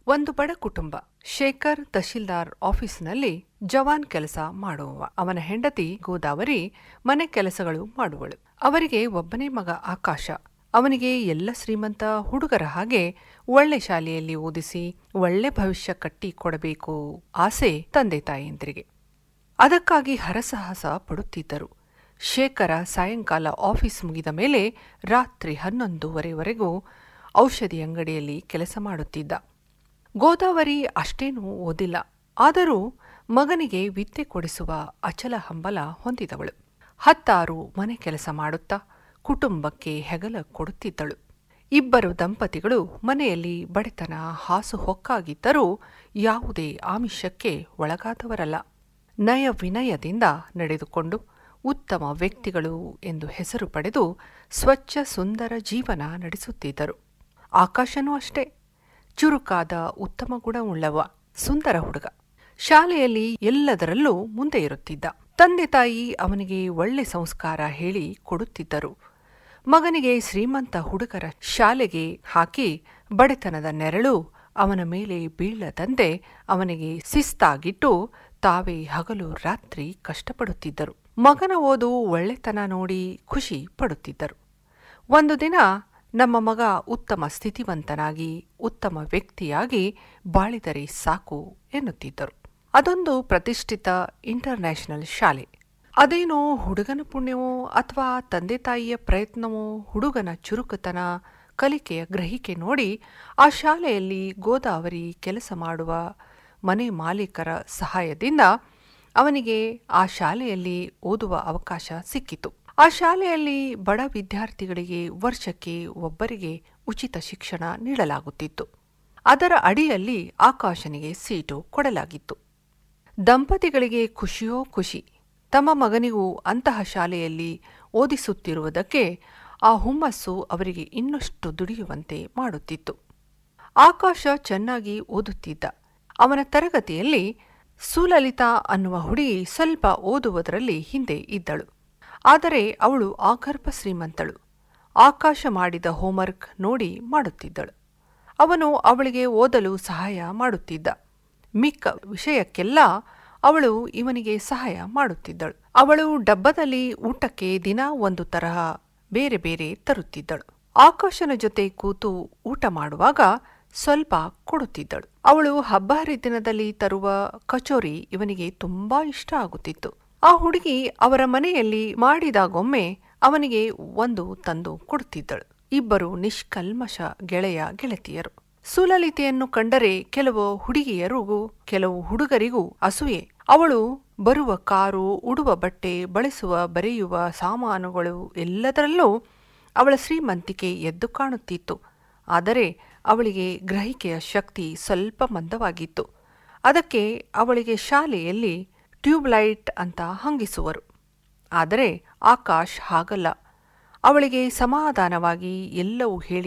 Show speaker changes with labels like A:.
A: ಒಂದು ಬಡ ಕುಟುಂಬ ಶೇಖರ್ ತಹಶೀಲ್ದಾರ್ ಆಫೀಸಿನಲ್ಲಿ ಜವಾನ್ ಕೆಲಸ ಮಾಡುವವ ಅವನ ಹೆಂಡತಿ ಗೋದಾವರಿ ಮನೆ ಕೆಲಸಗಳು ಮಾಡುವಳು ಅವರಿಗೆ ಒಬ್ಬನೇ ಮಗ ಆಕಾಶ ಅವನಿಗೆ ಎಲ್ಲ ಶ್ರೀಮಂತ ಹುಡುಗರ ಹಾಗೆ ಒಳ್ಳೆ ಶಾಲೆಯಲ್ಲಿ ಓದಿಸಿ ಒಳ್ಳೆ ಭವಿಷ್ಯ ಕಟ್ಟಿ ಕೊಡಬೇಕು ಆಸೆ ತಂದೆ ತಾಯಂದಿರಿಗೆ ಅದಕ್ಕಾಗಿ ಹರಸಾಹಸ ಪಡುತ್ತಿದ್ದರು ಶೇಖರ ಸಾಯಂಕಾಲ ಆಫೀಸ್ ಮುಗಿದ ಮೇಲೆ ರಾತ್ರಿ ಹನ್ನೊಂದುವರೆವರೆಗೂ ಔಷಧಿ ಅಂಗಡಿಯಲ್ಲಿ ಕೆಲಸ ಮಾಡುತ್ತಿದ್ದ ಗೋದಾವರಿ ಅಷ್ಟೇನೂ ಓದಿಲ್ಲ ಆದರೂ ಮಗನಿಗೆ ವಿದ್ಯೆ ಕೊಡಿಸುವ ಅಚಲ ಹಂಬಲ ಹೊಂದಿದವಳು ಹತ್ತಾರು ಮನೆ ಕೆಲಸ ಮಾಡುತ್ತಾ ಕುಟುಂಬಕ್ಕೆ ಹೆಗಲ ಕೊಡುತ್ತಿದ್ದಳು ಇಬ್ಬರು ದಂಪತಿಗಳು ಮನೆಯಲ್ಲಿ ಬಡತನ ಹಾಸು ಹೊಕ್ಕಾಗಿದ್ದರೂ ಯಾವುದೇ ಆಮಿಷಕ್ಕೆ ಒಳಗಾದವರಲ್ಲ ನಯ ವಿನಯದಿಂದ ನಡೆದುಕೊಂಡು ಉತ್ತಮ ವ್ಯಕ್ತಿಗಳು ಎಂದು ಹೆಸರು ಪಡೆದು ಸ್ವಚ್ಛ ಸುಂದರ ಜೀವನ ನಡೆಸುತ್ತಿದ್ದರು ಆಕಾಶನೂ ಅಷ್ಟೇ ಚುರುಕಾದ ಉತ್ತಮ ಗುಣವುಳ್ಳವ ಸುಂದರ ಹುಡುಗ ಶಾಲೆಯಲ್ಲಿ ಎಲ್ಲದರಲ್ಲೂ ಮುಂದೆ ಇರುತ್ತಿದ್ದ ತಂದೆ ತಾಯಿ ಅವನಿಗೆ ಒಳ್ಳೆ ಸಂಸ್ಕಾರ ಹೇಳಿ ಕೊಡುತ್ತಿದ್ದರು ಮಗನಿಗೆ ಶ್ರೀಮಂತ ಹುಡುಗರ ಶಾಲೆಗೆ ಹಾಕಿ ಬಡತನದ ನೆರಳು ಅವನ ಮೇಲೆ ಬೀಳದಂತೆ ಅವನಿಗೆ ಶಿಸ್ತಾಗಿಟ್ಟು ತಾವೇ ಹಗಲು ರಾತ್ರಿ ಕಷ್ಟಪಡುತ್ತಿದ್ದರು ಮಗನ ಓದು ಒಳ್ಳೆತನ ನೋಡಿ ಖುಷಿ ಪಡುತ್ತಿದ್ದರು ಒಂದು ದಿನ ನಮ್ಮ ಮಗ ಉತ್ತಮ ಸ್ಥಿತಿವಂತನಾಗಿ ಉತ್ತಮ ವ್ಯಕ್ತಿಯಾಗಿ ಬಾಳಿದರೆ ಸಾಕು ಎನ್ನುತ್ತಿದ್ದರು ಅದೊಂದು ಪ್ರತಿಷ್ಠಿತ ಇಂಟರ್ನ್ಯಾಷನಲ್ ಶಾಲೆ ಅದೇನೋ ಹುಡುಗನ ಪುಣ್ಯವೋ ಅಥವಾ ತಂದೆ ತಾಯಿಯ ಪ್ರಯತ್ನವೋ ಹುಡುಗನ ಚುರುಕುತನ ಕಲಿಕೆಯ ಗ್ರಹಿಕೆ ನೋಡಿ ಆ ಶಾಲೆಯಲ್ಲಿ ಗೋದಾವರಿ ಕೆಲಸ ಮಾಡುವ ಮನೆ ಮಾಲೀಕರ ಸಹಾಯದಿಂದ ಅವನಿಗೆ ಆ ಶಾಲೆಯಲ್ಲಿ ಓದುವ ಅವಕಾಶ ಸಿಕ್ಕಿತು ಆ ಶಾಲೆಯಲ್ಲಿ ಬಡ ವಿದ್ಯಾರ್ಥಿಗಳಿಗೆ ವರ್ಷಕ್ಕೆ ಒಬ್ಬರಿಗೆ ಉಚಿತ ಶಿಕ್ಷಣ ನೀಡಲಾಗುತ್ತಿತ್ತು ಅದರ ಅಡಿಯಲ್ಲಿ ಆಕಾಶನಿಗೆ ಸೀಟು ಕೊಡಲಾಗಿತ್ತು ದಂಪತಿಗಳಿಗೆ ಖುಷಿಯೋ ಖುಷಿ ತಮ್ಮ ಮಗನಿಗೂ ಅಂತಹ ಶಾಲೆಯಲ್ಲಿ ಓದಿಸುತ್ತಿರುವುದಕ್ಕೆ ಆ ಹುಮ್ಮಸ್ಸು ಅವರಿಗೆ ಇನ್ನಷ್ಟು ದುಡಿಯುವಂತೆ ಮಾಡುತ್ತಿತ್ತು ಆಕಾಶ ಚೆನ್ನಾಗಿ ಓದುತ್ತಿದ್ದ ಅವನ ತರಗತಿಯಲ್ಲಿ ಸುಲಲಿತಾ ಅನ್ನುವ ಹುಡುಗಿ ಸ್ವಲ್ಪ ಓದುವುದರಲ್ಲಿ ಹಿಂದೆ ಇದ್ದಳು ಆದರೆ ಅವಳು ಆಗರ್ಭ ಶ್ರೀಮಂತಳು ಆಕಾಶ ಮಾಡಿದ ಹೋಂವರ್ಕ್ ನೋಡಿ ಮಾಡುತ್ತಿದ್ದಳು ಅವನು ಅವಳಿಗೆ ಓದಲು ಸಹಾಯ ಮಾಡುತ್ತಿದ್ದ ಮಿಕ್ಕ ವಿಷಯಕ್ಕೆಲ್ಲ ಅವಳು ಇವನಿಗೆ ಸಹಾಯ ಮಾಡುತ್ತಿದ್ದಳು ಅವಳು ಡಬ್ಬದಲ್ಲಿ ಊಟಕ್ಕೆ ದಿನ ಒಂದು ತರಹ ಬೇರೆ ಬೇರೆ ತರುತ್ತಿದ್ದಳು ಆಕಾಶನ ಜೊತೆ ಕೂತು ಊಟ ಮಾಡುವಾಗ ಸ್ವಲ್ಪ ಕೊಡುತ್ತಿದ್ದಳು ಅವಳು ಹಬ್ಬ ಹರಿದಿನದಲ್ಲಿ ತರುವ ಕಚೋರಿ ಇವನಿಗೆ ತುಂಬಾ ಇಷ್ಟ ಆಗುತ್ತಿತ್ತು ಆ ಹುಡುಗಿ ಅವರ ಮನೆಯಲ್ಲಿ ಮಾಡಿದಾಗೊಮ್ಮೆ ಅವನಿಗೆ ಒಂದು ತಂದು ಕೊಡುತ್ತಿದ್ದಳು ಇಬ್ಬರು ನಿಷ್ಕಲ್ಮಶ ಗೆಳೆಯ ಗೆಳತಿಯರು ಸುಲಲಿತೆಯನ್ನು ಕಂಡರೆ ಕೆಲವು ಹುಡುಗಿಯರಿಗೂ ಕೆಲವು ಹುಡುಗರಿಗೂ ಅಸೂಯೆ ಅವಳು ಬರುವ ಕಾರು ಉಡುವ ಬಟ್ಟೆ ಬಳಸುವ ಬರೆಯುವ ಸಾಮಾನುಗಳು ಎಲ್ಲದರಲ್ಲೂ ಅವಳ ಶ್ರೀಮಂತಿಕೆ ಎದ್ದು ಕಾಣುತ್ತಿತ್ತು ಆದರೆ ಅವಳಿಗೆ ಗ್ರಹಿಕೆಯ ಶಕ್ತಿ ಸ್ವಲ್ಪ ಮಂದವಾಗಿತ್ತು ಅದಕ್ಕೆ ಅವಳಿಗೆ ಶಾಲೆಯಲ್ಲಿ ಟ್ಯೂಬ್ಲೈಟ್ ಅಂತ ಹಂಗಿಸುವರು ಆದರೆ ಆಕಾಶ್ ಹಾಗಲ್ಲ ಅವಳಿಗೆ ಸಮಾಧಾನವಾಗಿ ಎಲ್ಲವೂ ಹೇಳಿ